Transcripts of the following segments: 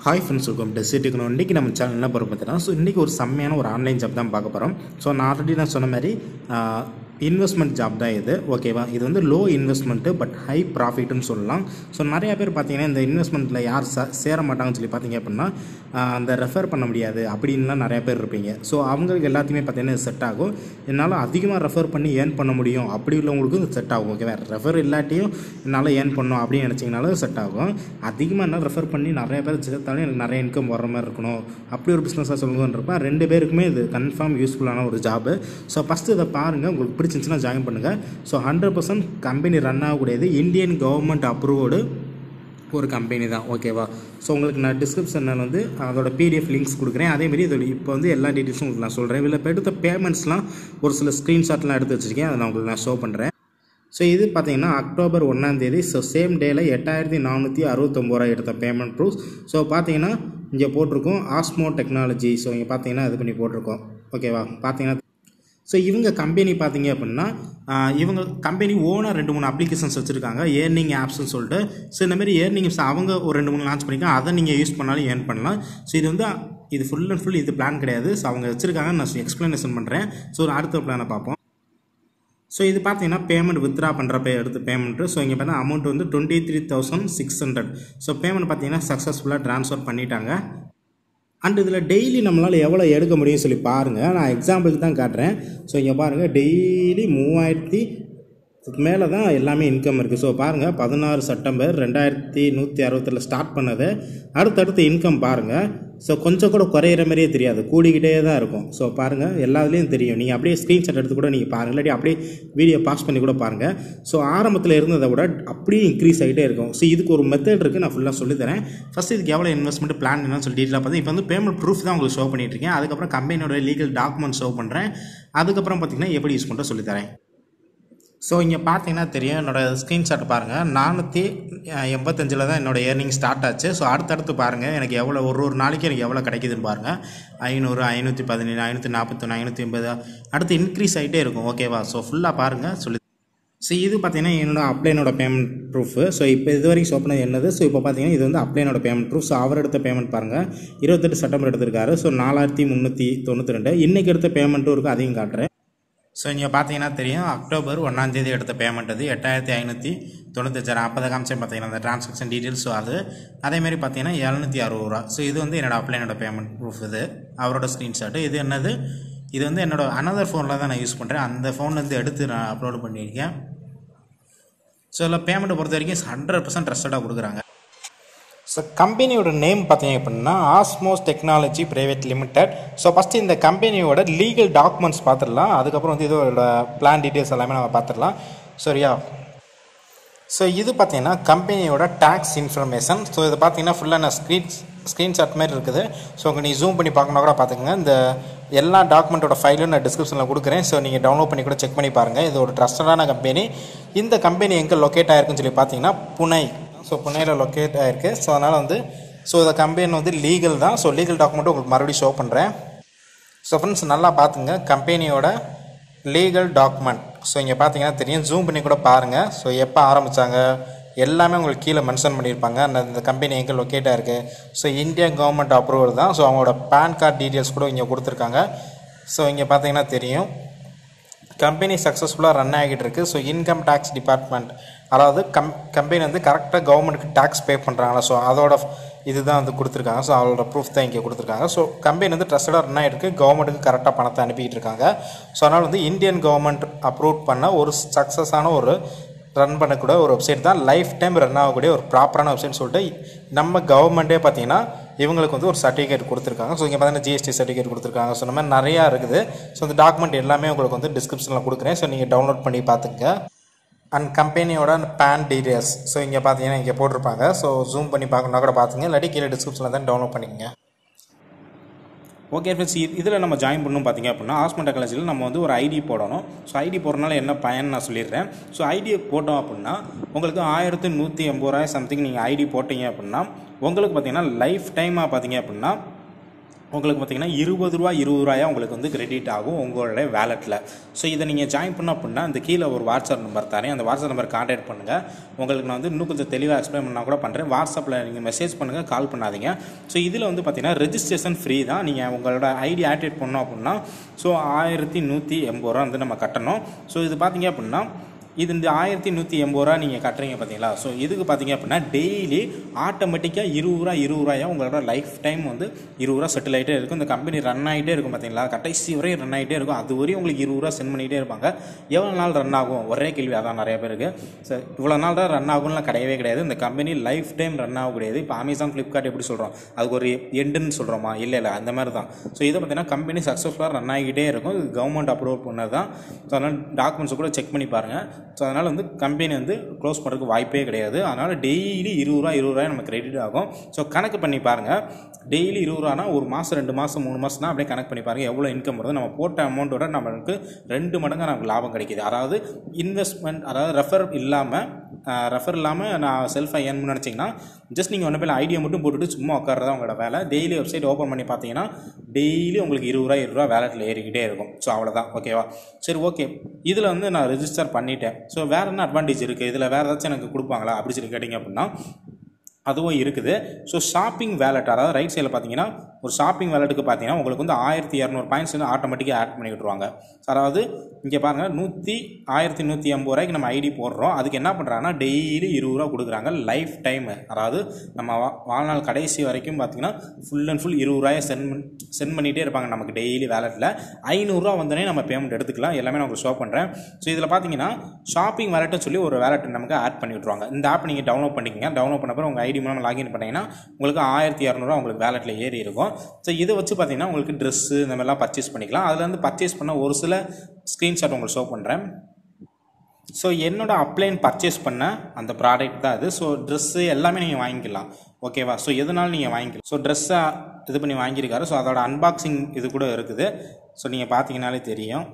hi friends welcome to சிட்டிக்கணும் இன்றைக்கி நம்ம சேனல் என்ன போகிறோம் பார்த்தீங்கன்னா ஸோ இன்றைக்கி ஒரு செம்மையான ஒரு ஆன்லைன் ஜாப் தான் பார்க்க போகிறோம் ஸோ நான் ஆல்ரெடி நான் சொன்ன மாதிரி இன்வெஸ்ட்மெண்ட் ஜாப் தான் இது ஓகேவா இது வந்து லோ இன்வெஸ்ட்மெண்ட்டு பட் ஹை ப்ராஃபிட்னு சொல்லலாம் ஸோ நிறைய பேர் பார்த்தீங்கன்னா இந்த இன்வெஸ்ட்மெண்ட்டில் யார் ச சேர மாட்டாங்கன்னு சொல்லி பார்த்தீங்க அப்படின்னா ஆஹ் அந்த ரெஃபர் பண்ண முடியாது அப்படின்லாம் நிறைய பேர் இருப்பீங்க ஸோ அவங்களுக்கு எல்லாத்தையுமே பார்த்தீங்கன்னா செட் ஆகும் என்னால் அதிகமாக ரெஃபர் பண்ணி ஏர்ன் பண்ண முடியும் அப்படி உள்ளவங்களுக்கும் இது செட் ஆகும் ஓகேவா ரெஃபர் இல்லாட்டியும் என்னால் ஏர்ன் பண்ணணும் அப்படின்னு நினச்சிங்கனாலும் செட் ஆகும் அதிகமாக என்னால் ரெஃபர் பண்ணி நிறைய பேர் சேர்த்தாலும் எனக்கு நிறைய இன்கம் வர மாதிரி இருக்கணும் அப்படி ஒரு பிஸ்னஸாக சொல்லுங்கன்றப்ப ரெண்டு பேருக்குமே இது கன்ஃபார்ம் யூஸ்ஃபுல்லான ஒரு ஜாபு ஸோ ஃபஸ்ட்டு இதை பாருங்கள் உங்களுக்கு பிடிச்சிருந்துச்சுன்னா ஜாயின் பண்ணுங்கள் so hundred percent company run ஆகக்கூடியது இந்தியன் கவர்மெண்ட் அப்ரூவ்டு ஒரு கம்பெனி தான் ஓகேவா ஸோ உங்களுக்கு நான் டிஸ்கிரிப்ஷனில் வந்து அதோட பிடிஎஃப் லிங்க்ஸ் கொடுக்குறேன் அதேமாரி இதோட இப்போ வந்து எல்லா டீட்டெயில்ஸும் உங்களுக்கு நான் சொல்கிறேன் இதில் இப்போ எடுத்த பேமெண்ட்ஸ்லாம் ஒரு சில ஸ்க்ரீன்ஷாட்லாம் எடுத்து வச்சுருக்கேன் அதை நான் உங்களுக்கு நான் ஷோ பண்ணுறேன் ஸோ இது பார்த்தீங்கன்னா அக்டோபர் ஒன்றாந்தேதி ஸோ சேம் டேயில் எட்டாயிரத்தி நானூற்றி அறுபத்தொம்பது ரூபா எடுத்த பேமெண்ட் ப்ரூஃப் ஸோ பார்த்தீங்கன்னா இங்கே போட்டிருக்கோம் ஆஸ்மோ டெக்னாலஜி ஸோ இங்கே பார்த்தீங்கன்னா இது பண்ணி போட்டிருக்கோம் ஓகேவா பார்த்தீங்கன்னா ஸோ இவங்க கம்பெனி பார்த்தீங்க அப்படின்னா ஆஹ் இவங்க கம்பெனி ஓனாக ரெண்டு மூணு அப்ளிகேஷன்ஸ் வச்சுருக்காங்க ஏர்னிங் ஆப்ஸ்னு சொல்லிட்டு ஸோ இந்த மாதிரி ஏர்னிங் அவங்க ஒரு ரெண்டு மூணு லான்ச் பண்ணியிருக்காங்க அதை நீங்கள் யூஸ் பண்ணாலும் ஏர்ன் பண்ணலாம் ஸோ இது வந்து இது ஃபுல் அண்ட் ஃபுல் இது பிளான் கிடையாது ஸோ அவங்க வச்சுருக்காங்க நான் எக்ஸ்ப்ளனேஷன் பண்ணுறேன் ஸோ அடுத்த பிளானை பார்ப்போம் ஸோ இது பார்த்தீங்கன்னா பேமெண்ட் வித்ரா பண்ணுறப்ப எடுத்த பேமெண்ட்டு ஸோ இங்கே பார்த்தா அமௌண்ட் வந்து twenty three thousand six hundred so payment பார்த்தீங்கன்னா சக்ஸஸ்ஃபுல்லாக ட்ரான்ஸ்ஃபர் பண்ணிட்டாங்க அண்ட் இதில் டெய்லி நம்மளால் எவ்வளோ எடுக்க முடியும்னு சொல்லி பாருங்கள் நான் எக்ஸாம்பிளுக்கு தான் காட்டுறேன் ஸோ இங்கே பாருங்கள் டெய்லி மூவாயிரத்தி மேலே தான் எல்லாமே இன்கம் இருக்குது ஸோ பாருங்கள் பதினாறு செப்டம்பர் ரெண்டாயிரத்தி நூற்றி அறுபத்தில் ஸ்டார்ட் பண்ணது அடுத்தடுத்து இன்கம் பாருங்கள் ஸோ கொஞ்சம் கூட குறையிற மாதிரியே தெரியாது கூடிக்கிட்டே தான் இருக்கும் ஸோ பாருங்கள் எல்லாத்துலேயும் தெரியும் நீங்கள் அப்படியே ஸ்க்ரீன்ஷாட் எடுத்து கூட நீங்கள் பாருங்கள் இல்லாட்டி அப்படியே வீடியோ பாஸ் பண்ணி கூட பாருங்கள் ஸோ ஆரம்பத்தில் இருந்ததை விட அப்படியே இன்க்ரீஸ் ஆகிட்டே இருக்கும் ஸோ இதுக்கு ஒரு மெத்தட் இருக்குது நான் ஃபுல்லாக சொல்லித்தரேன் ஃபஸ்ட் இதுக்கு எவ்வளோ இன்வெஸ்ட்மெண்ட் பிளான் என்னன்னு சொல்லி டீட்டெயிலாக பார்த்து இப்போ வந்து பேமெண்ட் ப்ரூஃப் தான் உங்களுக்கு ஷோ பண்ணிட்டு இருக்கேன் அதுக்கப்புறம் கம்பெனியோட லீகல் டாக்குமெண்ட் ஷோ பண்ணுறேன் அதுக்கப்புறம் பார்த்தீங்கன்னா எப்படி யூஸ் பண்ணுற சொல்லித்தரேன் ஸோ இங்கே பார்த்தீங்கன்னா தெரியும் என்னோடய ஸ்க்ரீன்ஷாட் பாருங்கள் நானூற்றி எண்பத்தஞ்சில் தான் என்னோடய ஏர்னிங் ஸ்டார்ட் ஆச்சு ஸோ அடுத்தடுத்து பாருங்கள் எனக்கு எவ்வளோ ஒரு ஒரு நாளைக்கு எனக்கு எவ்வளோ கிடைக்குதுன்னு பாருங்கள் ஐநூறு ஐநூற்றி பதினேழு ஐநூற்றி நாற்பத்தொன்று ஐநூற்றி எண்பது அடுத்து இன்க்ரீஸ் ஆகிட்டே இருக்கும் ஓகேவா ஸோ ஃபுல்லாக பாருங்கள் சொல்லி ஸோ இது பார்த்தீங்கன்னா என்னோட அப்ளைனோட பேமெண்ட் ப்ரூஃப் ஸோ இப்போ இது வரைக்கும் ஷோ பண்ணது என்னது ஸோ இப்போ பார்த்தீங்கன்னா இது வந்து அப்ளைனோட பேமெண்ட் ப்ரூஃப் ஸோ அவர் எடுத்த பேமெண்ட் பாருங்கள் இருபத்தெட்டு செப்டம்பர் எடுத்திருக்காரு ஸோ நாலாயிரத்தி முந்நூற்றி தொண்ணூற்றி ரெண்டு இன்றைக்கி எடுத்த பேமெண்ட்டும் இருக்குது அதையும் காட்டுறேன் ஸோ இங்கே பார்த்தீங்கன்னா தெரியும் அக்டோபர் ஒன்றாந்தேதி எடுத்த பேமெண்ட் அது எட்டாயிரத்தி ஐநூற்றி தொண்ணூத்தஞ்சு நாற்பது காமிச்சேன் பார்த்தீங்கன்னா அந்த ட்ரான்சாக்ஷன் டீட்டெயில்ஸ் ஸோ அது அதேமாரி பார்த்தீங்கன்னா எழுநூற்றி அறுபது ரூபா ஸோ இது வந்து என்னோட அப்ளைனோட பேமெண்ட் ப்ரூஃப் இது அவரோட ஸ்க்ரீன்ஷாட்டு இது என்னது இது வந்து என்னோட அனதர் ஃபோனில் தான் நான் யூஸ் பண்ணுறேன் அந்த ஃபோன்லேருந்து எடுத்து நான் அப்லோட் பண்ணியிருக்கேன் ஸோ இதில் பேமெண்ட்டை பொறுத்த வரைக்கும் ஹண்ட்ரட் பர்சன்ட் ட்ரஸ்டடாக கொடுக்குறாங்க ஸோ கம்பெனியோட நேம் பார்த்தீங்க அப்படின்னா Osmos technology private limited so first இந்த கம்பெனியோட லீகல் டாக்குமெண்ட்ஸ் பார்த்துடலாம் அதுக்கப்புறம் வந்து இதோட பிளான் டீட்டெயில்ஸ் எல்லாமே நம்ம பார்த்துடலாம் சரியா ஸோ இது பார்த்தீங்கன்னா கம்பெனியோட டேக்ஸ் இன்ஃபர்மேஷன் ஸோ இது பார்த்தீங்கன்னா ஃபுல்லாக நான் ஸ்க்ரீன் ஸ்க்ரீன்ஷாட் மாதிரி இருக்குது ஸோ உங்கள் நீங்கள் ஜூம் பண்ணி பார்க்கணும் கூட பார்த்துக்கோங்க இந்த எல்லா டாக்குமெண்ட்டோட ஃபைலும் நான் டிஸ்கிரிப்ஷனில் கொடுக்குறேன் ஸோ நீங்கள் டவுன்லோட் பண்ணி கூட செக் பண்ணி பாருங்கள் இது ஒரு ட்ரஸ்டடான கம்பெனி இந்த கம்பெனி எங்கே லொக்கேட் ஆயிருக்குன்னு சொல்லி பார்த்தீங்கன்னா புனை ஸோ புனேயில் லொக்கேட் ஆகிருக்கு ஸோ அதனால் வந்து ஸோ இந்த கம்பெனி வந்து லீகல் தான் ஸோ லீகல் டாக்குமெண்ட்டும் உங்களுக்கு மறுபடியும் ஷோ பண்ணுறேன் ஸோ ஃப்ரெண்ட்ஸ் நல்லா பார்த்துங்க கம்பெனியோட லீகல் டாக்குமெண்ட் ஸோ இங்கே பார்த்தீங்கன்னா தெரியும் ஜூம் பண்ணி கூட பாருங்கள் ஸோ எப்போ ஆரம்பித்தாங்க எல்லாமே உங்களுக்கு கீழே மென்ஷன் பண்ணியிருப்பாங்க அந்த இந்த கம்பெனி எங்கே லொக்கேட் ஆயிருக்கு ஸோ இந்தியன் கவர்மெண்ட் அப்ரூவல் தான் ஸோ அவங்களோட பேன் கார்டு டீட்டெயில்ஸ் கூட இங்கே கொடுத்துருக்காங்க ஸோ இங்கே பார்த்தீங்கன்னா தெரியும் கம்பெனி சக்ஸஸ்ஃபுல்லாக ரன் ஆகிட்டு இருக்கு ஸோ இன்கம் டேக்ஸ் டிபார்ட்மெண்ட் அதாவது கம் கம்பெனி வந்து கரெக்டாக கவர்மெண்ட்டுக்கு டேக்ஸ் பே பண்ணுறாங்களா ஸோ அதோட இதுதான் வந்து கொடுத்துருக்காங்க ஸோ அவளோட ப்ரூஃப் தான் இங்கே கொடுத்துருக்காங்க ஸோ கம்பெனி வந்து ட்ரஸ்டடாக ரன் ஆகிட்டு கவர்மெண்ட்டுக்கு கரெக்டாக பணத்தை அனுப்பிக்கிட்டு இருக்காங்க ஸோ அதனால் வந்து இந்தியன் கவர்மெண்ட் அப்ரூவ் பண்ண ஒரு சக்ஸஸான ஒரு ரன் பண்ணக்கூடிய ஒரு வெப்சைட் தான் லைஃப் டைம் ரன் ஆகக்கூடிய ஒரு ப்ராப்பரான வெப்சைட் சொல்லிட்டு நம்ம கவர்மெண்ட்டே பார்த்தீங்கன்னா இவங்களுக்கு வந்து ஒரு சர்டிஃபிகேட் கொடுத்துருக்காங்க ஸோ இங்கே பார்த்தீங்கன்னா ஜிஎஸ்டி சர்டிஃபிகேட் கொடுத்துருக்காங்க ஸோ இந்த மாதிரி நிறையா இருக்குது ஸோ இந்த டாக்குமெண்ட் எல்லாமே உங்களுக்கு வந்து டிஸ்கிரிப்ஷனில் கொடுக்குறேன் ஸோ நீங்கள் டவுன்லோட் பண்ணி பார்த்துங்க அண்ட் கம்பெனியோட பேன் டீடைல்ஸ் ஸோ இங்கே பார்த்தீங்கன்னா இங்கே போட்டிருப்பாங்க ஸோ ஜூம் பண்ணி பார்க்கணுன்னா கூட பார்த்துங்க இல்லாட்டி கீழே டிஸ்கிரிப்ஷனில் தான் டவுன்லோட் பண்ணிக்கங்க ஓகே ஃப்ரெண்ட்ஸ் இதில் நம்ம ஜாயின் பண்ணணும் பார்த்தீங்க அப்படின்னா ஹாஸ்பிட்டல் டெக்னாலஜியில் நம்ம வந்து ஒரு ஐடி போடணும் ஸோ ஐடி போடுறதுனால என்ன பயன் நான் சொல்லிடுறேன் ஸோ ஐடி போட்டோம் அப்படின்னா உங்களுக்கு ஆயிரத்து நூற்றி எண்பது ரூபாய் சம்திங் நீங்கள் ஐடி போட்டீங்க அப்படின்னா உங்களுக்கு பார்த்தீங்கன்னா லைஃப் டைமாக பார்த்தீங்க அப்படின்னா உங்களுக்கு பார்த்தீங்கன்னா இருபது ரூபா இருபது ரூபாயா உங்களுக்கு வந்து கிரெடிட் ஆகும் உங்களுடைய வேலெட்டில் ஸோ இதை நீங்கள் ஜாயின் பண்ண அப்படின்னா இந்த கீழே ஒரு வாட்ஸ்அப் நம்பர் தரேன் அந்த வாட்ஸ்அப் நம்பர் கான்டாக்ட் பண்ணுங்கள் உங்களுக்கு நான் வந்து இன்னும் கொஞ்சம் தெளிவாக எக்ஸ்பிளைன் பண்ணால் கூட பண்ணுறேன் வாட்ஸ்அப்பில் நீங்கள் மெசேஜ் பண்ணுங்கள் கால் பண்ணாதீங்க ஸோ இதில் வந்து பார்த்தீங்கன்னா ரெஜிஸ்ட்ரேஷன் ஃப்ரீ தான் நீங்கள் உங்களோட ஐடி ஆக்டிவேட் பண்ணோம் அப்படின்னா ஸோ ஆயிரத்தி நூற்றி எண்பது ரூபா வந்து நம்ம கட்டணும் ஸோ இது பார்த்தீங்க அப்படின்னா இது இந்த ஆயிரத்தி நூற்றி எண்பது ரூபா நீங்கள் கட்டுறீங்க பார்த்தீங்களா ஸோ இதுக்கு பார்த்தீங்க அப்படின்னா டெய்லி ஆட்டோமேட்டிக்காக இருபது ரூபா இருபது ரூபாயா உங்களோட லைஃப் டைம் வந்து இருபது ரூபா செட்டில் ஆகிட்டே இருக்கும் இந்த கம்பெனி ரன் ஆகிட்டே இருக்கும் பார்த்தீங்களா கடைசி வரையும் ரன் ஆகிட்டே இருக்கும் அது வரையும் உங்களுக்கு இருபது ரூபா சென்ட் பண்ணிகிட்டே இருப்பாங்க எவ்வளோ நாள் ரன் ஆகும் ஒரே கேள்வி அதான் நிறைய பேருக்கு ஸோ இவ்வளோ நாள் தான் ரன் ஆகும்லாம் கிடையவே கிடையாது இந்த கம்பெனி லைஃப் டைம் ரன் ஆகக்கூடியது இப்போ அமேசான் ஃப்ளிப்கார்ட் எப்படி சொல்கிறோம் அதுக்கு ஒரு எண்டுன்னு சொல்கிறோமா இல்லை இல்லை அந்த மாதிரி தான் ஸோ இதை பார்த்தீங்கன்னா கம்பெனி சக்ஸஸ்ஃபுல்லாக ரன் ஆகிட்டே இருக்கும் இது கவர்மெண்ட் அப்ரூவல் பண்ணது தான் ஸோ அதனால் டாக்குமெண்ட்ஸ் கூட செக் பண்ணி பாருங்கள் ஸோ அதனால் வந்து கம்பெனி வந்து க்ளோஸ் பண்ணுறதுக்கு வாய்ப்பே கிடையாது அதனால் டெய்லி இருபது ரூபா இருபது ரூபாய் நம்ம கிரெடிட் ஆகும் ஸோ கணக்கு பண்ணி பாருங்கள் டெய்லி இருபது ரூபானா ஒரு மாதம் ரெண்டு மாதம் மூணு மாதம் தான் அப்படியே கணக்கு பண்ணி பாருங்கள் எவ்வளோ இன்கம் வருது நம்ம போட்ட அமௌண்ட்டோட நம்மளுக்கு ரெண்டு மடங்கு நமக்கு லாபம் கிடைக்குது அதாவது இன்வெஸ்ட்மெண்ட் அதாவது ரெஃபர் இல்லாமல் ரெஃபர் இல்லாமல் நான் செல்ஃபாக ஏன் நினச்சிங்கன்னா ஜஸ்ட் நீங்கள் ஒன்று போய் ஐடியா மட்டும் போட்டுட்டு சும்மா உட்காரதான் உங்களோட வேலை டெய்லி வெப்சைட் ஓப்பன் பண்ணி பார்த்தீங்கன்னா டெய்லி உங்களுக்கு இருபது ரூபா இருபது ரூபா வேலெட்டில் ஏறிக்கிட்டே இருக்கும் ஸோ அவ்வளோதான் ஓகேவா சரி ஓகே இதில் வந்து நான் ரெஜிஸ்டர் பண்ணிட்டேன் ஸோ வேறு என்ன அட்வான்டேஜ் இருக்குது இதில் வேறு ஏதாச்சும் எனக்கு கொடுப்பாங்களா அப்படி சொல்லி கேட்டிங்க அப்படின்னா அதுவும் இருக்குது ஸோ ஷாப்பிங் வேலெட் அதாவது ரைட் சைடில் பார்த்தீங்கன்னா ஒரு ஷாப்பிங் வேலெட்டுக்கு பார்த்தீங்கன்னா உங்களுக்கு வந்து ஆயிரத்தி இரநூறு பாயிண்ட்ஸ் வந்து ஆட்டோமேட்டிக்காக ஆட் பண்ணி விட்ருவாங்க அதாவது இங்கே பாருங்கள் நூற்றி ஆயிரத்தி நூற்றி ஐம்பது ரூபாய்க்கு நம்ம ஐடி போடுறோம் அதுக்கு என்ன பண்ணுறாங்கன்னா டெய்லி இருபது ரூபா கொடுக்குறாங்க லைஃப் டைம் அதாவது நம்ம வா வாழ்நாள் கடைசி வரைக்கும் பார்த்தீங்கன்னா ஃபுல் அண்ட் ஃபுல் இருபது ரூபாயை சென்ட் பண்ணி சென்ட் பண்ணிகிட்டே இருப்பாங்க நமக்கு டெய்லி வேலெட்டில் ஐநூறுரூவா வந்தோடனே நம்ம பேமெண்ட் எடுத்துக்கலாம் எல்லாமே நான் உங்களுக்கு ஷோ பண்ணுறேன் ஸோ இதில் பார்த்தீங்கன்னா ஷாப்பிங் வேலெட்னு சொல்லி ஒரு வேலெட் நமக்கு ஆட் பண்ணி விட்ருவாங்க இந்த ஆப் நீங்கள் டவுன்லோட் பண்ணிக்கங்க டவுன்லோட் பண்ண பிறகு உங்கள் ஐடி மூலம் லாகின் பண்ணிங்கன்னா உங்களுக்கு ஆயிரத்தி இரநூறுவா உங்களுக்கு வேலெட்டில் ஏறி இருக்கும் ஸோ இதை வச்சு பார்த்தீங்கன்னா உங்களுக்கு ட்ரெஸ்ஸு இந்த மாதிரிலாம் பர்ச்சேஸ் பண்ணிக்கலாம் அதுலேருந்து பர்ச்சேஸ் பண்ண ஒரு சில ஸ்க்ரீன்ஷாட் உங்களுக்கு ஷோ பண்ணுறேன் ஸோ என்னோட அப்ளைன் பர்ச்சேஸ் பண்ண அந்த ப்ராடக்ட் தான் இது ஸோ ட்ரெஸ்ஸு எல்லாமே நீங்கள் வாங்கிக்கலாம் ஓகேவா ஸோ எதுனாலும் நீங்கள் வாங்கிக்கலாம் ஸோ ட்ரெஸ்ஸை இது பண்ணி வாங்கியிருக்காரு ஸோ அதோட அன்பாக்சிங் இது கூட இருக்குது ஸோ நீங்கள் பார்த்தீங்கனாலே தெரியும்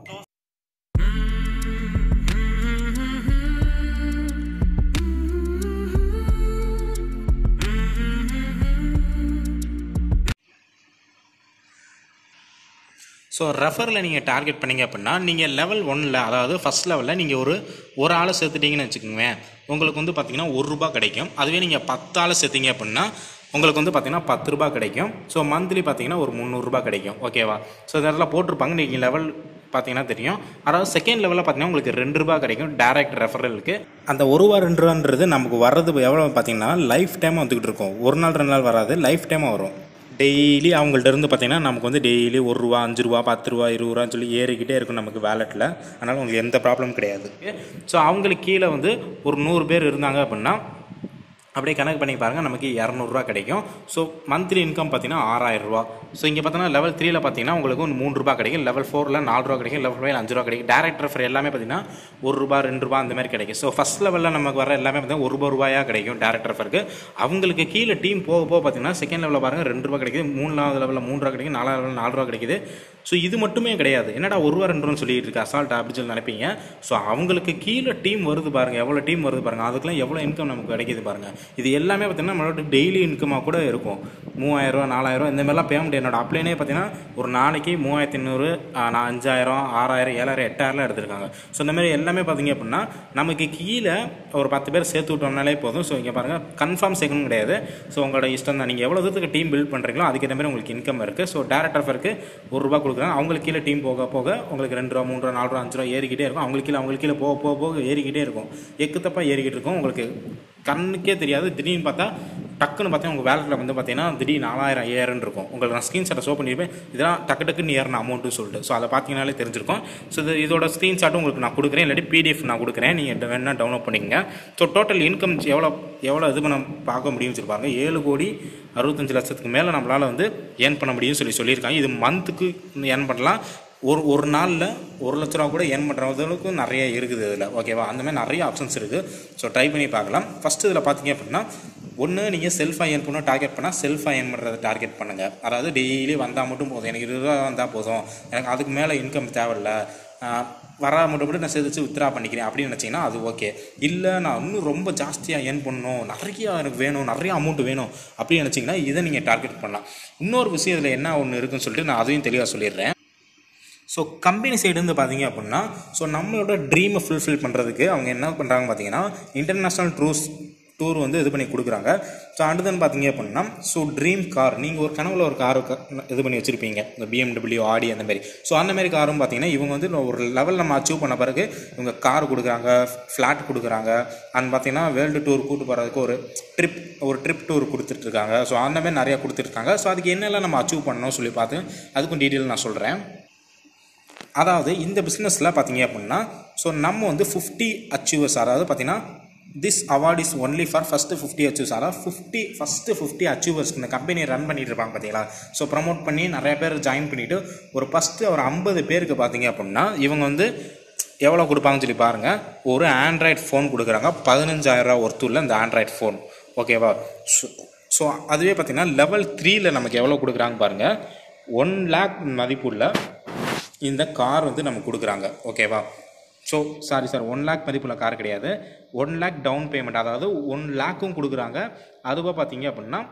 ஸோ ரெஃபரில் நீங்கள் டார்கெட் பண்ணீங்க அப்படின்னா நீங்கள் லெவல் ஒன்னில் அதாவது ஃபஸ்ட் லெவலில் நீங்கள் ஒரு ஒரு ஆளை சேர்த்துட்டீங்கன்னு வச்சுக்கோங்க உங்களுக்கு வந்து பார்த்தீங்கன்னா ஒரு ரூபா கிடைக்கும் அதுவே நீங்கள் பத்து ஆளை சேர்த்தீங்க அப்படின்னா உங்களுக்கு வந்து பார்த்தீங்கன்னா பத்து ரூபா கிடைக்கும் ஸோ மந்த்லி பார்த்தீங்கன்னா ஒரு முந்நூறுரூபா கிடைக்கும் ஓகேவா ஸோ இந்த இடத்துல போட்டிருப்பாங்க நீங்கள் லெவல் பார்த்தீங்கன்னா தெரியும் அதாவது செகண்ட் லெவலில் பார்த்தீங்கன்னா உங்களுக்கு ரெண்டு ரூபா கிடைக்கும் டேரக்ட் ரெஃபரலுக்கு அந்த ஒரு ரூபா ரெண்டு ரூபான்றது நமக்கு வர்றது எவ்வளோ பார்த்தீங்கன்னா லைஃப் டைம் வந்துக்கிட்டு இருக்கும் ஒரு நாள் ரெண்டு நாள் வராது லைஃப் டைமாக வரும் டெய்லி அவங்கள்ட்ட இருந்து பார்த்தீங்கன்னா நமக்கு வந்து டெய்லி ஒரு ரூபா அஞ்சு ரூபா பத்து ரூபா இருபது ரூபான்னு சொல்லி ஏறிக்கிட்டே இருக்கும் நமக்கு வேலெட்டில் அதனால் உங்களுக்கு எந்த ப்ராப்ளமும் கிடையாது ஸோ அவங்களுக்கு கீழே வந்து ஒரு நூறு பேர் இருந்தாங்க அப்படின்னா அப்படியே கணக்கு பண்ணி பாருங்கள் நமக்கு இரநூறுவா கிடைக்கும் ஸோ மந்த்லி இன்கம் பார்த்தீங்கன்னா ஆறாயிரம் ரூபா ஸோ இங்கே பார்த்தீங்கன்னா லெவல் த்ரீல பார்த்தீங்கன்னா உங்களுக்கு ஒரு மூணு ரூபா கிடைக்கும் லெவல் ஃபோரில் நாலு ரூபா கிடைக்கும் லெவல் ஃபைவ் அஞ்சு ரூபா கிடைக்கும் டேரக்ட் ரெஃபர் எல்லாமே பார்த்தீங்கன்னா ஒரு ரூபா ரெண்டு ரூபா அந்த மாதிரி கிடைக்கும் ஸோ ஃபஸ்ட் லெவலில் நமக்கு வர எல்லாமே பார்த்தீங்கன்னா ஒரு ரூபா ரூபாயாக கிடைக்கும் டேரக்ட் ரெஃபருக்கு அவங்களுக்கு கீழே டீம் போக போக பார்த்தீங்கன்னா செகண்ட் லெவலில் பாருங்கள் ரெண்டு ரூபா கிடைக்குது மூணாவது லெவலில் மூணு ரூபா கிடைக்கும் நாலாவது லெவலில் நாலு ரூபா கிடைக்குது ஸோ இது மட்டுமே கிடையாது என்னடா ஒரு ரூபா ரெண்டு ரூபான்னு சொல்லிட்டு இருக்கு அசால்ட் அப்படி சொல்லி நினைப்பீங்க ஸோ அவங்களுக்கு கீழே டீம் வருது பாருங்க எவ்வளோ டீம் வருது பாருங்க அதுக்கெல்லாம் எவ்வளோ இன்கம் நமக்கு கிடைக்குது பாருங்க இது எல்லாமே பார்த்தீங்கன்னா நம்மளோட டெய்லி இன்கமாக கூட இருக்கும் மூவாயிரம் ரூபா நாலாயிரம் ரூபா இந்த மாதிரிலாம் பேமெண்ட் என்னோட அப்ளைனே பார்த்தீங்கன்னா ஒரு நாளைக்கு மூவாயிரத்தி ஐநூறு நான் அஞ்சாயிரம் ஆறாயிரம் ஏழாயிரம் எட்டாயிரம்லாம் எடுத்திருக்காங்க ஸோ இந்த மாதிரி எல்லாமே பார்த்தீங்க அப்படின்னா நமக்கு கீழே ஒரு பத்து பேர் சேர்த்து விட்டோம்னாலே போதும் ஸோ இங்கே பாருங்கள் கன்ஃபார்ம் சேர்க்கணும் கிடையாது ஸோ உங்களோட இஷ்டம் தான் நீங்கள் எவ்வளோ தூரத்துக்கு டீம் பில்ட் பண்ணுறீங்களோ அதுக்கேற்ற மாதிரி உங்களுக்கு இன்கம் இருக்குது ஸோ டேரக்ட் ஆஃபருக்கு ஒரு ரூபா கொடுக்குறாங்க அவங்களுக்கு கீழே டீம் போக போக உங்களுக்கு ரெண்டு ரூபா மூணு ரூபா நாலு ரூபா அஞ்சு ரூபா ஏறிக்கிட்டே இருக்கும் அவங்களுக்கு கீழே அவங்களுக்கு கீழே போக போக போக ஏறிக்கிட்டே இருக்கும் எக்கு தப்பா ஏறிக்கிட்டு இருக்கும் உங்களுக்கு கண்ணுக்கே தெரியாது திடீர்னு பார்த்தா டக்குன்னு பார்த்தா உங்கள் வேலட்டில் வந்து பார்த்தீங்கன்னா திடீர்னு நாலாயிரம் ஏறுன்னு இருக்கும் உங்களுக்கு நான் ஸ்க்ரீன்ஷாட்டை ஷோ பண்ணியிருப்பேன் இதெல்லாம் டக்கு டக்குன்னு ஏறின அமௌண்ட்டு சொல்லிட்டு ஸோ அதை பார்த்தீங்கனாலே தெரிஞ்சிருக்கும் ஸோ இது இதோட ஸ்க்ரீன்ஷாட்டும் உங்களுக்கு நான் கொடுக்குறேன் இல்லாட்டி பிடிஎஃப் நான் கொடுக்குறேன் நீங்கள் வேணால் டவுன்லோட் பண்ணிக்கங்க ஸோ டோட்டல் இன்கம் எவ்வளோ எவ்வளோ இது பண்ண பார்க்க முடியும்னு சொல்லிப்பாங்க ஏழு கோடி அறுபத்தஞ்சு லட்சத்துக்கு மேலே நம்மளால் வந்து ஏர்ன் பண்ண முடியும்னு சொல்லி சொல்லியிருக்காங்க இது மந்த்துக்கு ஏர்ன் பண்ணலாம் ஒரு ஒரு நாளில் ஒரு லட்ச ரூபா கூட ஏர்ன் பண்ணுற அளவுக்கு நிறைய இருக்குது இதில் ஓகேவா அந்த மாதிரி நிறைய ஆப்ஷன்ஸ் இருக்குது ஸோ ட்ரை பண்ணி பார்க்கலாம் ஃபஸ்ட்டு இதில் பார்த்தீங்க அப்படின்னா ஒன்று நீங்கள் செல்ஃப் அயன் பண்ண டார்கெட் பண்ணால் செல்ஃப் அயன் பண்ணுறதை டார்கெட் பண்ணுங்கள் அதாவது டெய்லி வந்தால் மட்டும் போதும் எனக்கு இருபது ரூபா வந்தால் போதும் எனக்கு அதுக்கு மேலே இன்கம் தேவையில்ல வரா மட்டும் மட்டும் நான் சேர்த்து வித்ரா பண்ணிக்கிறேன் அப்படின்னு நினச்சிங்கன்னா அது ஓகே இல்லை நான் இன்னும் ரொம்ப ஜாஸ்தியாக ஏர்ன் பண்ணணும் நிறையா எனக்கு வேணும் நிறைய அமௌண்ட் வேணும் அப்படின்னு நினச்சிங்கன்னா இதை நீங்கள் டார்கெட் பண்ணலாம் இன்னொரு விஷயம் இதில் என்ன ஒன்று இருக்குன்னு சொல்லிட்டு நான் அதையும் தெளிவாக சொல்லிடுறேன் ஸோ கம்பெனி சைடுந்து பார்த்தீங்க அப்படின்னா ஸோ நம்மளோட ட்ரீமை ஃபுல்ஃபில் பண்ணுறதுக்கு அவங்க என்ன பண்ணுறாங்க பார்த்தீங்கன்னா இன்டர்நேஷ்னல் டூர்ஸ் டூர் வந்து இது பண்ணி கொடுக்குறாங்க ஸோ அடுத்தது பார்த்தீங்க அப்படின்னா ஸோ ட்ரீம் கார் நீங்கள் ஒரு கனவுல ஒரு கார் இது பண்ணி வச்சுருப்பீங்க இந்த பிஎம்டபிள்யூ ஆடி அந்த மாதிரி ஸோ அந்த மாதிரி காரும் பார்த்தீங்கன்னா இவங்க வந்து ஒரு லெவல் நம்ம அச்சீவ் பண்ண பிறகு இவங்க கார் கொடுக்குறாங்க ஃப்ளாட் கொடுக்குறாங்க அண்ட் பார்த்தீங்கன்னா வேர்ல்டு டூர் கூட்டு போகிறதுக்கு ஒரு ட்ரிப் ஒரு ட்ரிப் டூர் கொடுத்துட்ருக்காங்க ஸோ அந்த மாதிரி நிறையா கொடுத்துருக்காங்க ஸோ அதுக்கு என்னெல்லாம் நம்ம அச்சீவ் பண்ணணும் சொல்லி பார்த்து அதுக்கும் டீட்டெயில் நான் சொல்கிறேன் அதாவது இந்த பிஸ்னஸில் பார்த்தீங்க அப்படின்னா ஸோ நம்ம வந்து ஃபிஃப்டி அச்சீவர்ஸ் அதாவது பார்த்தீங்கன்னா this award is only for first fifty achieves அதாவது ஃபிஃப்டி ஃபஸ்ட்டு ஃபிஃப்டி அச்சீவர்ஸ் இந்த கம்பெனியை ரன் பண்ணிட்டு இருப்பாங்க பார்த்தீங்களா ஸோ ப்ரமோட் பண்ணி நிறைய பேர் ஜாயின் பண்ணிவிட்டு ஒரு ஃபஸ்ட்டு ஒரு ஐம்பது பேருக்கு பார்த்தீங்க அப்படின்னா இவங்க வந்து எவ்வளோ கொடுப்பாங்கன்னு சொல்லி பாருங்கள் ஒரு ஆண்ட்ராய்ட் ஃபோன் கொடுக்குறாங்க பதினஞ்சாயிரரூவா ஒர்த்துள்ள இந்த ஆண்ட்ராய்ட் ஃபோன் ஓகேவா ஸோ ஸோ அதுவே பார்த்தீங்கன்னா லெவல் த்ரீயில் நமக்கு எவ்வளோ கொடுக்குறாங்க பாருங்கள் ஒன் லேக் மதிப்புள்ள இந்த கார் வந்து நமக்கு கொடுக்குறாங்க ஓகேவா so sorry sir one lakh மதிப்புள்ள கார் கிடையாது ஒன் லேக் டவுன் பேமெண்ட் அதாவது ஒன் லேக்கும் கொடுக்குறாங்க அதுவாக பார்த்தீங்க அப்படின்னா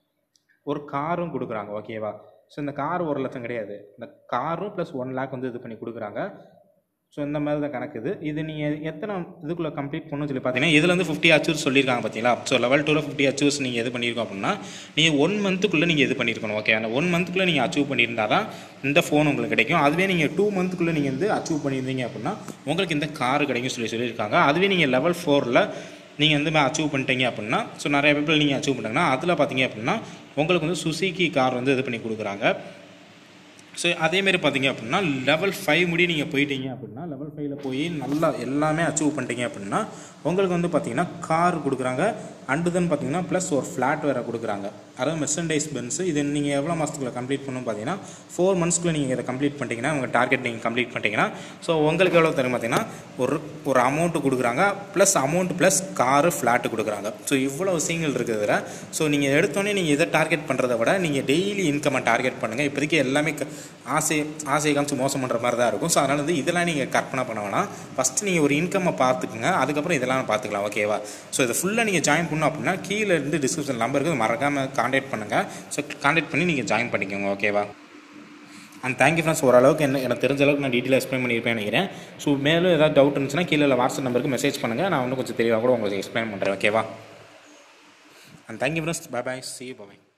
ஒரு காரும் கொடுக்குறாங்க ஓகேவா ஸோ இந்த கார் ஒரு லட்சம் கிடையாது இந்த காரும் ப்ளஸ் ஒன் லேக் வந்து இது பண்ணி கொடுக்குறாங்க ஸோ இந்த மாதிரி தான் கணக்கு இது இது நீங்கள் எத்தனை இதுக்குள்ளே கம்ப்ளீட் பண்ணணும்னு சொல்லி பார்த்தீங்கன்னா இதில் வந்து ஃபிஃப்டி அச்சூர்ஸ் சொல்லியிருக்காங்க பார்த்தீங்களா ஸோ லெவல் டூவில் ஃபிஃப்டி அச்சூர்ஸ் நீங்கள் எது பண்ணியிருக்கோம் அப்படின்னா நீங்கள் ஒன் மந்த்துக்குள்ளே நீங்கள் இது பண்ணியிருக்கணும் ஓகே அந்த ஒன் மந்த்துக்குள்ளே நீங்கள் அச்சீவ் பண்ணியிருந்தா தான் இந்த ஃபோன் உங்களுக்கு கிடைக்கும் அதுவே நீங்கள் டூ மந்த்துக்குள்ளே நீங்கள் வந்து அச்சீவ் பண்ணியிருந்தீங்க அப்படின்னா உங்களுக்கு இந்த கார் கிடைக்கும் சொல்லி சொல்லியிருக்காங்க அதுவே நீங்கள் லெவல் ஃபோரில் நீங்கள் வந்து அச்சீவ் பண்ணிட்டீங்க அப்படின்னா ஸோ நிறைய பேப்பிள் நீங்கள் அச்சீவ் பண்ணிட்டீங்கன்னா அதில் பார்த்தீங்க அப்படின்னா உங்களுக்கு வந்து சுசுகி கார் வந்து இது பண்ணி கொடுக்குறாங்க ஸோ அதேமாரி பார்த்தீங்க அப்படின்னா லெவல் ஃபைவ் முடி நீங்கள் போயிட்டீங்க அப்படின்னா லெவல் ஃபைவ்ல போய் நல்லா எல்லாமே அச்சீவ் பண்ணிட்டீங்க அப்படின்னா உங்களுக்கு வந்து பார்த்தீங்கன்னா கார் கொடுக்குறாங்க அண்டு தென் பார்த்தீங்கன்னா ப்ளஸ் ஒரு ஃப்ளாட் வேறு கொடுக்குறாங்க அதாவது மெர்சன்டைஸ் பென்ஸு இது நீங்கள் எவ்வளோ மாதத்துக்குள்ள கம்ப்ளீட் பண்ணணும் பார்த்தீங்கன்னா ஃபோர் மந்த்ஸ்க்குள்ளே நீங்கள் இதை கம்ப்ளீட் பண்ணிட்டீங்கன்னா உங்கள் டார்கெட் நீங்கள் கம்ப்ளீட் பண்ணிட்டீங்கன்னா ஸோ உங்களுக்கு எவ்வளோ தரும் பார்த்தீங்கன்னா ஒரு ஒரு அமௌண்ட்டு கொடுக்குறாங்க plus amount plus car flat கொடுக்குறாங்க ஸோ இவ்வளோ விஷயங்கள் இருக்குது இதில் ஸோ நீங்கள் எடுத்தோடனே நீங்கள் இதை டார்கெட் பண்ணுறத விட நீங்கள் டெய்லி இன்கம்மை டார்கெட் பண்ணுங்கள் இப்போதைக்கு எல்லாமே க- ஆசை ஆசையை காமிச்சு மோசம் பண்ணுற மாதிரி தான் இருக்கும் ஸோ அதனால் வந்து இதெல்லாம் நீங்கள் கற்பனை பண்ண வேணாம் ஃபஸ்ட்டு நீங்கள் ஒரு இன்கம்மை பார்த்துக்குங்க அதுக்கப்புறம் இதெல்லாம் பார்த்துக்கலாம் ஓகேவா ஸோ இதை ஃபுல்லாக நீங்கள் ஜாயின் பண்ணணும் அப்படின்னா கீழே இருந்து டிஸ்கிரிப்ஷன் நம்பருக்கு மறக்காமல் காண்டாக்ட் பண்ணுங்கள் ஸோ காண்டாக்ட் பண்ணி நீங்கள் ஜாயின் பண்ணிக்கோங்க ஓகேவா அண்ட் தேங்க்யூ ஃப்ரெண்ட்ஸ் ஓரளவுக்கு என்ன எனக்கு தெரிஞ்ச அளவுக்கு நான் டீட்டெயில் எக்ஸ்பிளைன் பண்ணியிருப்பேன் நினைக்கிறேன் ஸோ மேலும் ஏதாவது டவுட் இருந்துச்சுன்னா கீழே உள்ள வாட்ஸ்அப் நம்பருக்கு மெசேஜ் பண்ணுங்கள் நான் இன்னும் கொஞ்சம் தெளிவாக கூட உங்களுக்கு எக்ஸ்பிளைன் பண்ணுறேன் ஓகேவா and thank you friends bye bye see bye